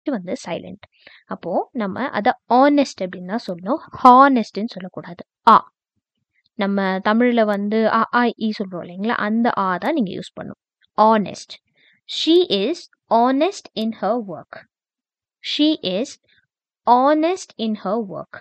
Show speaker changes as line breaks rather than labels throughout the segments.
வந்து சைலண்ட் அப்போ நம்ம அதை ஆனஸ்ட் அப்படின்னு தான் சொல்லணும் ஹானஸ்ட்னு சொல்லக்கூடாது ஆ நம்ம தமிழ்ல வந்து அ ஆ இ சொல்றோம் இல்லைங்களா அந்த ஆ தான் நீங்க யூஸ் பண்ணணும் honest she is honest in her work she is honest in her work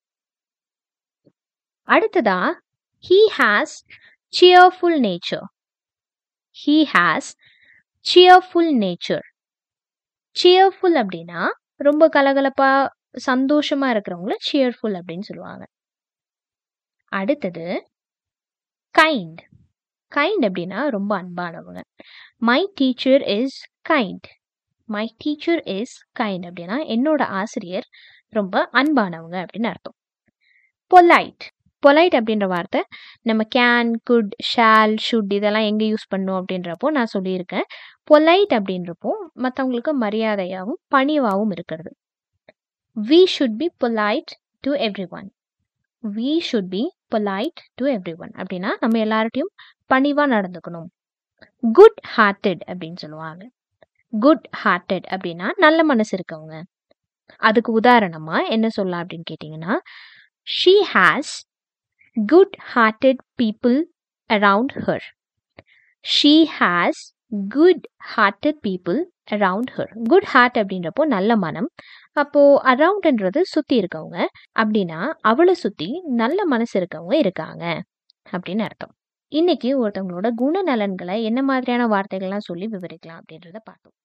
அடுத்ததா he has cheerful nature he has cheerful nature cheerful அப்படின்னா ரொம்ப கலகலப்பா சந்தோஷமா இருக்கிறவங்கள சியர்ஃபுல் அப்படின்னு சொல்லுவாங்க அடுத்தது கைண்ட் கைண்ட் அப்படின்னா ரொம்ப அன்பானவங்க my teacher is kind my teacher is kind அப்படின்னா என்னோட ஆசிரியர் ரொம்ப அன்பானவங்க அப்படின்னு அர்த்தம் பொலைட் பொலைட் அப்படின்ற வார்த்தை நம்ம கேன் குட் ஷால் ஷுட் இதெல்லாம் எங்கே யூஸ் பண்ணும் அப்படின்றப்போ நான் சொல்லியிருக்கேன் பொலைட் அப்படின்றப்போ மற்றவங்களுக்கு மரியாதையாகவும் பணிவாகவும் இருக்கிறது we should be polite to everyone we should be polite to everyone அப்படின்னா நம்ம எல்லார்ட்டையும் பணிவாக நடந்துக்கணும் குட் ஹார்ட்டட் அப்படின்னு சொல்லுவாங்க குட் ஹார்ட்டட் அப்படின்னா நல்ல மனசு இருக்கவங்க அதுக்கு உதாரணமா என்ன சொல்லலாம் அப்படின்னு கேட்டிங்கன்னா she has good hearted people around her she has good hearted people around her good heart அப்படின்றப்போ நல்ல மனம் அப்போ அரவுண்ட்ன்றது சுத்தி இருக்கவங்க அப்படின்னா அவளை சுத்தி நல்ல மனசு இருக்கவங்க இருக்காங்க அப்படின்னு அர்த்தம் இன்னைக்கு ஒருத்தவங்களோட குணநலன்களை என்ன மாதிரியான வார்த்தைகள்லாம் சொல்லி விவரிக்கலாம் அப்படின்றத பார்த்தோம்